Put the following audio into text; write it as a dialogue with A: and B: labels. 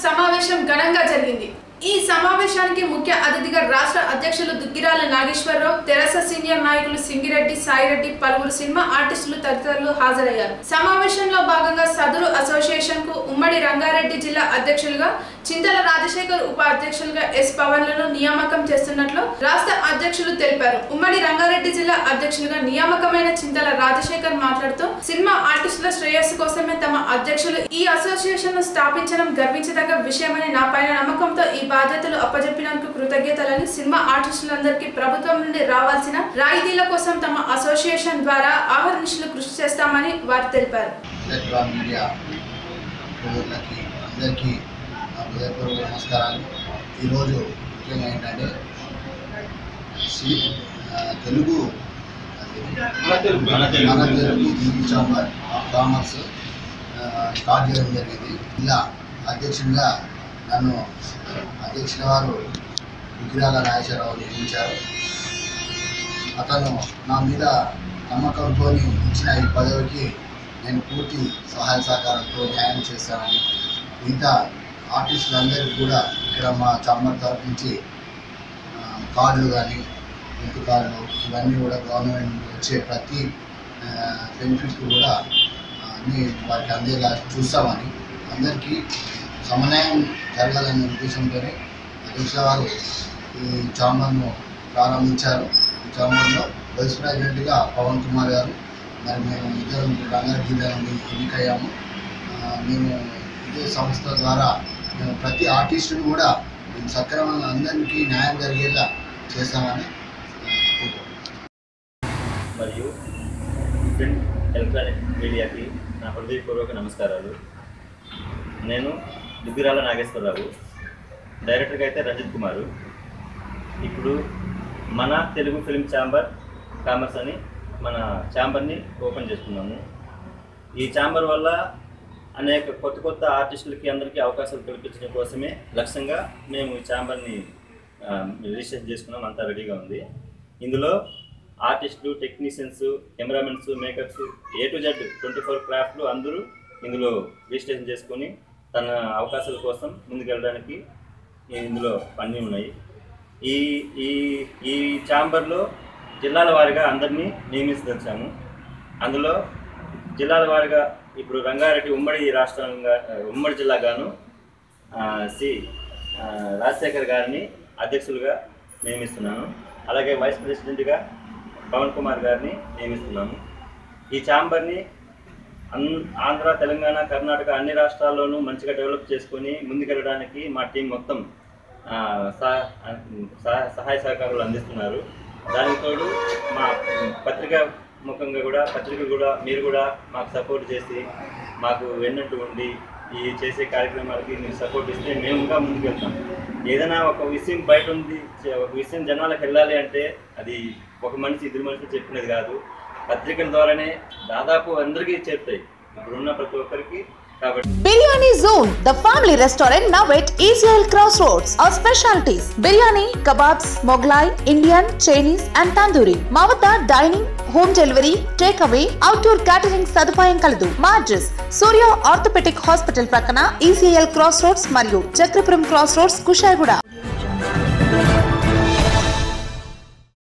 A: సమావేశం ఘనంగా జరిగింది ఈ సమావేశానికి ముఖ్య అతిథిగా రాష్ట్ర అధ్యక్షులు దుగ్గిరాల నాగేశ్వరరావు తెరస సీనియర్ నాయకులు సింగిరెడ్డి సాయిరెడ్డి పలువురు సినిమా ఆర్టిస్టులు తదితరులు హాజరయ్యారు సమావేశంలో భాగంగా సదరు అసోసియేషన్ కు ఉమ్మడి రంగారెడ్డి జిల్లా అధ్యక్షులుగా చింతల రాజశేఖర్ ఉప అధ్యక్షులుగా ఎస్ పవన్లను నియామకం చేస్తున్నట్లు రాష్ట్ర అధ్యక్షులు తెలిపారు ఉమ్మడి రంగారెడ్డి జిల్లా అధ్యక్షులుగా నియామకమైన చింతల రాజశేఖర్ మాట్లాడుతూ సినిమా ఆర్టిస్టుల శ్రేయస్సు కోసమే తమ అధ్యక్షులు ఈ అసోసియేషన్ ను స్థాపించడం గర్వించదగ్గ విషయమని నా పైన నమ్మకంతో ఈ బాధ్యతలు అప్పజెప్పినందుకు కృతజ్ఞతలని సినిమా ఆర్టిస్టులందరికీ ప్రభుత్వం నుండి రావాల్సిన రాయితీల కోసం తమ అసోసియేషన్ ద్వారా ఆహర్నిశలు కృషి చేస్తామని వారు తెలిపారు
B: ఎలక్ట్రాన్ మీడియా ప్రజలకి అందరికీ నా హృదయపూర్వక నమస్కారాలు ఈరోజు ముఖ్యంగా ఏంటంటే సి ఆ, తెలుగు మన Telugu Hindi chamber of commerce ఆ, స్టార్ట్ చేయడం జరిగింది ఇలా అధ్యక్షుడిగా నన్ను అధ్యక్షుల వారు విగ్రహాల నాగేశ్వరరావు నియమించారు అతను నా మీద నమ్మకంతో ఇచ్చిన ఈ పదవికి నేను పూర్తి సహాయ సహకారంతో న్యాయం చేస్తానని మిగతా ఆర్టిస్టులందరికీ కూడా ఇక్కడ మా చాంబర్ తరఫు నుంచి ఆ, కార్డులు కానీ ఇంటి కార్డులు ఇవన్నీ కూడా గవర్నమెంట్ నుంచి వచ్చే ప్రతి బెనిఫిట్ కూడా ఆ, అన్నీ వారికి అందేలా చూస్తామని అందరికీ సమన్వయం జరగాలనే ఉద్దేశంతోనే అధ్యక్ష వారు ఈ చాంబర్ను ప్రారంభించారు ఈ చాంబర్లో వైస్ ప్రెసిడెంట్గా పవన్ కుమార్ గారు మరి మేము ఇద్దరం రంగారెడ్డి జిల్లా నుండి ఎన్నికయ్యాము ఆ, మేము ఇదే సంస్థ ద్వారా మేము ప్రతి ఆర్టిస్టును కూడా మేము సక్రమంగా అందరికీ న్యాయం జరిగేలా చేస్తామని ఆ, కోరుకుంటున్నాను.
C: మరియు ప్రింట్ ఎలక్ట్రానిక్ మీడియాకి నా హృదయపూర్వక నమస్కారాలు నేను దుగ్గిరాల నాగేశ్వరరావు డైరెక్టర్గా అయితే రంజిత్ కుమారు ఇప్పుడు మన తెలుగు ఫిల్మ్ ఛాంబర్ కామర్స్ అని మన ఛాంబర్ని ఓపెన్ చేసుకున్నాము ఈ ఛాంబర్ వల్ల అనేక కొత్త కొత్త ఆర్టిస్టులకి అందరికీ అవకాశాలు కల్పించడం కోసమే లక్ష్యంగా మేము ఈ ఛాంబర్ని ఆ, రిజిస్ట్రేషన్ చేసుకున్నాం అంతా రెడీగా ఉంది ఇందులో ఆర్టిస్టులు technicians cameramens makeups A to Z twenty four క్రాఫ్ట్లు అందరూ ఇందులో రిజిస్ట్రేషన్ చేసుకొని తన అవకాశాల కోసం ముందుకెళ్ళడానికి ఇందులో అన్నీ ఉన్నాయి ఈ ఈ ఈ ఛాంబర్లో జిల్లాల వారీగా అందరినీ నియమించదలిచాము అందులో జిల్లాల వారీగా ఇప్పుడు రంగారెడ్డి ఉమ్మడి రాష్ట్రంగా ఉమ్మడి జిల్లాగాను ఆ, సి ఆ, రాజశేఖర్ గారిని అధ్యక్షులుగా నియమిస్తున్నాను అలాగే వైస్ ప్రెసిడెంట్గా పవన్ కుమార్ గారిని నియమిస్తున్నాను ఈ ఛాంబర్ని అన్ ఆంధ్ర తెలంగాణ కర్ణాటక అన్ని రాష్ట్రాల్లోనూ మంచిగా డెవలప్ చేసుకొని ముందుకెళ్ళడానికి మా టీం మొత్తం ఆ, సహ- సహ- సహాయ సహకారాలు అందిస్తున్నారు దానికి తోడు మా పత్రిక ముఖంగా కూడా పత్రిక కూడా మీరు కూడా మాకు సపోర్ట్ చేసి మాకు వెన్నట్టు ఉండి ఈ చేసే కార్యక్రమాలకి మీరు సపోర్ట్ ఇస్తే మేము ఇంకా ముందుకు వెళ్తాం ఏదైనా ఒక విషయం బయట ఉంది చే- ఒక విషయం జనాలకు వెళ్ళాలి అంటే అది ఒక మనిషి ఇద్దరు మనుషులు చెప్పినది కాదు పత్రికల ద్వారానే దాదాపు అందరికీ చేరుతాయి ఇప్పుడున్న ప్రతి ఒక్కరికి కాబట్టి
D: Biryani Zone, the family restaurant now at ECL Crossroads. Our specialties biryani, kebabs, Moglai, Indian, Chinese, and tandoori. మా వద్ద dining home delivery take away outdoor catering సదుపాయం కలదు మా అడ్రస్ సూర్య ఆర్థోపెటిక్ హాస్పిటల్ ప్రక్కన ఈసీఎల్ క్రాస్ రోడ్స్ మరియు Chakrapuram cross roads Kushaiguda